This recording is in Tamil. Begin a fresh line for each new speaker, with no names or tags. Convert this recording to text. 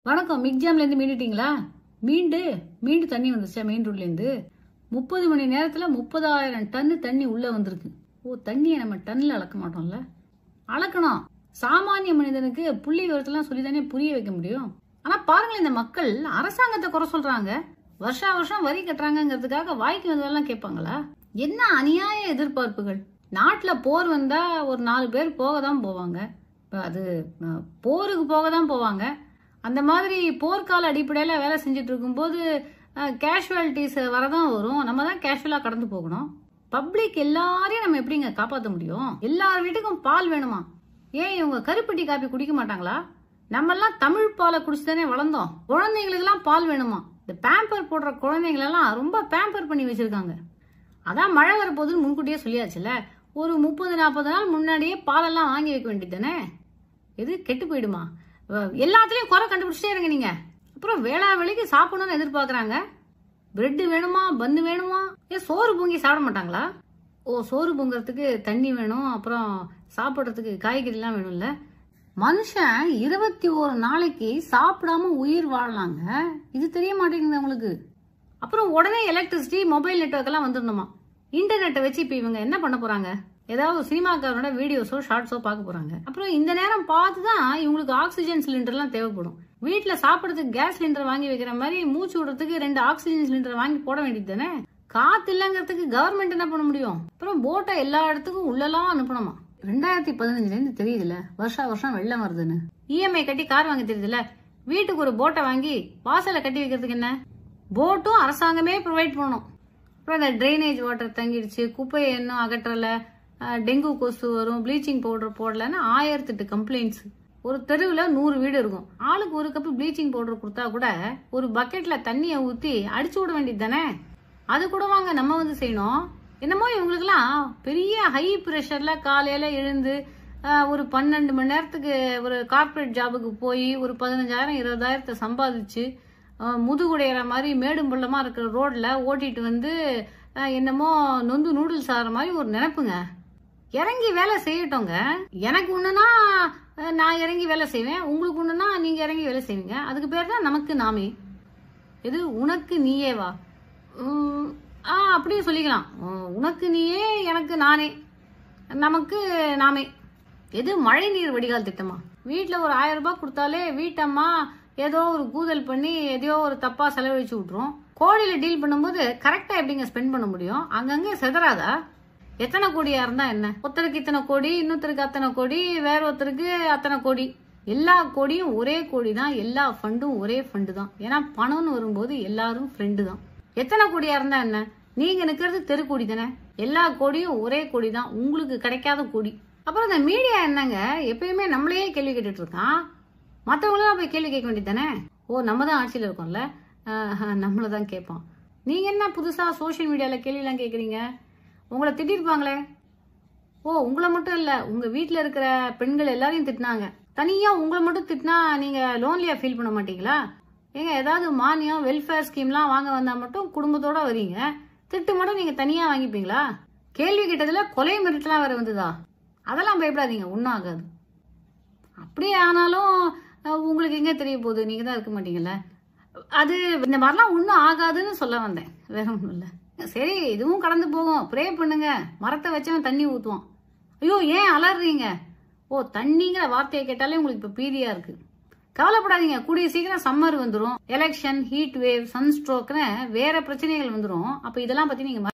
வணக்கம் மிக்ஜாம்லேருந்து மீண்டுட்டீங்களா மீண்டு மீண்டு தண்ணி வந்துச்சா மெயின் ரோட்லேருந்து முப்பது மணி நேரத்தில் முப்பதாயிரம் டன்னு தண்ணி உள்ளே வந்திருக்கு ஓ தண்ணியை நம்ம டன்னில் அளக்க மாட்டோம்ல அளக்கணும் சாமானிய மனிதனுக்கு புள்ளி விவரத்தெல்லாம் சொல்லி தானே புரிய வைக்க முடியும் ஆனால் பாருங்களேன் இந்த மக்கள் அரசாங்கத்தை குறை சொல்கிறாங்க வருஷா வருஷம் வரி கட்டுறாங்கங்கிறதுக்காக வாய்க்கு வந்ததெல்லாம் கேட்பாங்களா என்ன அநியாய எதிர்பார்ப்புகள் நாட்டில் போர் வந்தால் ஒரு நாலு பேர் போக தான் போவாங்க இப்போ அது அஹ், போருக்கு போக தான் போவாங்க அந்த மாதிரி போர்க்கால அடிப்படையில் வேலை செஞ்சுட்டு இருக்கும்போது கேஷுவாலிட்டிஸ் வரதான் வரும் நம்ம தான் கேஷுவலாக கடந்து போகணும் பப்ளிக் எல்லாரையும் நம்ம எப்படிங்க காப்பாற்ற முடியும் எல்லார் வீட்டுக்கும் பால் வேணுமா ஏன் இவங்க கருப்பட்டி காப்பி குடிக்க மாட்டாங்களா நம்மெல்லாம் தமிழ் பாலை குடிச்சு தானே வளர்ந்தோம் குழந்தைங்களுக்கெல்லாம் பால் வேணுமா இந்த பேம்பர் போடுற குழந்தைங்களெல்லாம் ரொம்ப பேம்பர் பண்ணி வச்சிருக்காங்க அதான் மழை வரப்போகுதுன்னு முன்கூட்டியே சொல்லியாச்சுல ஒரு முப்பது நாற்பது நாள் முன்னாடியே பாலெல்லாம் வாங்கி வைக்க வேண்டியது தானே எது கெட்டு போயிடுமா அஹ் எல்லாத்துலயும் குறை கண்டுபிடிச்சிட்டே இருங்க நீங்க அப்புறம் வேளா வேலைக்கு சாப்பிடணும்னு எதிர்பார்க்கறாங்க பிரெட் வேணுமா பந்து வேணுமா ஏன் சோறு பொங்கி சாப்பிட மாட்டாங்களா ஓ சோறு பொங்குறதுக்கு தண்ணி வேணும் அப்புறம் சாப்பிட்றதுக்கு காய்கறிலாம் வேணும்ல மனுஷன் இருபத்தி ஒரு நாளைக்கு சாப்பிடாம உயிர் வாழலாங்க இது தெரிய மாட்டேங்குது உங்களுக்கு அப்புறம் உடனே எலக்ட்ரிசிட்டி மொபைல் நெட்வொர்க் எல்லாம் வந்துடணுமா இன்டர்நெட்டை வச்சு இப்போ இவங்க என்ன பண்ண போறாங்க ஏதாவது சினிமாக்காரனோட வீடியோஸோ ஷார்ட்ஸோ பார்க்க போறாங்க அப்புறம் இந்த நேரம் பார்த்து தான் இவங்களுக்கு ஆக்சிஜன் சிலிண்டர்லாம் தேவைப்படும் வீட்டில் சாப்பிட்றதுக்கு கேஸ் சிலிண்டர் வாங்கி வைக்கிற மாதிரி மூச்சு விடுறதுக்கு ரெண்டு ஆக்சிஜன் சிலிண்டர் வாங்கி போட வேண்டியது தானே காத்து இல்லைங்கிறதுக்கு கவர்மெண்ட் என்ன பண்ண முடியும் அப்புறம் போட்டை எல்லா இடத்துக்கும் உள்ளலாம் அனுப்பணுமா ரெண்டாயிரத்தி பதினஞ்சுல இருந்து தெரியுதுல வருஷா வருஷம் வெள்ளம் வருதுன்னு இஎம்ஐ கட்டி கார் வாங்க தெரியுதுல வீட்டுக்கு ஒரு போட்டை வாங்கி வாசல்ல கட்டி வைக்கிறதுக்கு என்ன போட்டும் அரசாங்கமே ப்ரொவைட் பண்ணணும் அப்புறம் இந்த ட்ரைனேஜ் வாட்டர் தங்கிடுச்சு குப்பையை இன்னும் அகற்றல அஹ், டெங்கு கொசு வரும் ப்ளீச்சிங் பவுடர் போடலன்னு ஆயிரத்தெட்டு கம்ப்ளைண்ட்ஸ் ஒரு தெருவில் நூறு வீடு இருக்கும் ஆளுக்கு ஒரு கப்பு ப்ளீச்சிங் பவுடர் கொடுத்தா கூட ஒரு பக்கெட்ல தண்ணியை ஊற்றி அடிச்சு விட வேண்டியது தானே அது கூட வாங்க நம்ம வந்து செய்யணும் என்னமோ இவங்களுக்குலாம் பெரிய ஹை ப்ரெஷர்ல காலையில எழுந்து அஹ், ஒரு பன்னெண்டு மணி நேரத்துக்கு ஒரு கார்ப்பரேட் ஜாபுக்கு போய் ஒரு பதினஞ்சாயிரம் இருபதாயிரத்தை சம்பாதிச்சு அஹ், முதுகுடையிற மாதிரி மேடும் பள்ளமா இருக்கிற ரோட்ல ஓட்டிட்டு வந்து அஹ், என்னமோ நொந்து நூடுல்ஸ் ஆகிற மாதிரி ஒரு நினைப்புங்க இறங்கி வேலை செய்யட்டோங்க எனக்கு ஒண்ணுனா அஹ், நான் இறங்கி வேலை செய்வேன் உங்களுக்கு ஒண்ணுனா நீங்க இறங்கி வேலை செய்வீங்க அதுக்கு பேர் தான் நமக்கு நாமே இது உனக்கு நீயே வா உம், ஆ அப்படியே சொல்லிக்கலாம் உம், உனக்கு நீயே எனக்கு நானே நமக்கு நாமே எது மழை நீர் வடிகால் திட்டமா வீட்டில் ஒரு ஆயிரம் ரூபாய் கொடுத்தாலே வீட்டம்மா ஏதோ ஒரு கூதல் பண்ணி எதையோ ஒரு தப்பா செலவழிச்சு விட்டுரும் கோடியில டீல் பண்ணும்போது கரெக்டா எப்படிங்க ஸ்பெண்ட் பண்ண முடியும் அங்கங்க செதறாதா எத்தனை கோடியா இருந்தா என்ன ஒருத்தருக்கு இத்தனை கோடி இன்னொருத்தருக்கு அத்தனை கோடி வேற ஒருத்தருக்கு அத்தனை கோடி எல்லா கோடியும் ஒரே கோடி தான் எல்லா ஃபண்டும் ஒரே ஃபண்டு தான் ஏன்னா பணம்னு வரும்போது எல்லாரும் ஃப்ரெண்டு தான் எத்தனை கோடியா இருந்தா என்ன நீங்க நிக்கிறது தெரு கோடி தானே எல்லா கோடியும் ஒரே கோடி தான் உங்களுக்கு கிடைக்காத கோடி அப்புறம் இந்த மீடியா என்னங்க எப்பயுமே நம்மளையே கேள்வி கேட்டுட்டு இருக்கான் மற்றவங்களாம் போய் கேள்வி கேட்க வேண்டியது தானே ஓ நம்ம தான் ஆட்சியில் இருக்கோம்ல நம்மள தான் கேட்பான் நீங்க என்ன புதுசா சோஷியல் மீடியால கேள்விலாம் கேட்குறீங்க உங்களை திட்டிருப்பாங்களே ஓ உங்களை மட்டும் இல்ல உங்க வீட்ல இருக்கிற பெண்கள் எல்லாரையும் திட்டினாங்க தனியா உங்களை மட்டும் திட்டினா நீங்க லோன்லியா ஃபீல் பண்ண மாட்டீங்களா ஏங்க ஏதாவது மானியம் வெல்ஃபேர் ஸ்கீம்லாம் வாங்க வந்தா மட்டும் குடும்பத்தோட வரீங்க திட்டு மட்டும் நீங்க தனியா வாங்கிப்பீங்களா கேள்வி கேட்டதுல கொலை மிரட்டலாம் வேற வந்ததா அதெல்லாம் பயப்படாதீங்க ஒன்றும் ஆகாது அப்படியே ஆனாலும் அஹ், உங்களுக்கு எங்க தெரிய போகுது நீங்க தான் இருக்க மாட்டீங்கல்ல அது இந்த மாதிரிலாம் ஒன்றும் ஆகாதுன்னு சொல்ல வந்தேன் வேற ஒன்றும் இல்லை சரி இதுவும் கடந்து போகும் ப்ரே பண்ணுங்க மரத்தை வச்சவன் தண்ணி ஊற்றுவான் ஐயோ ஏன் அலறீங்க ஓ தண்ணிங்கிற வார்த்தையை கேட்டாலே உங்களுக்கு இப்போ பீதியா இருக்கு கவலைப்படாதீங்க கூடிய சீக்கிரம் சம்மர் வந்துடும் எலெக்ஷன் ஹீட் வேவ் சன்ஸ்ட்ரோக்னு வேற பிரச்சனைகள் வந்துடும் அப்போ இதெல்லாம் பத்தி நீங்க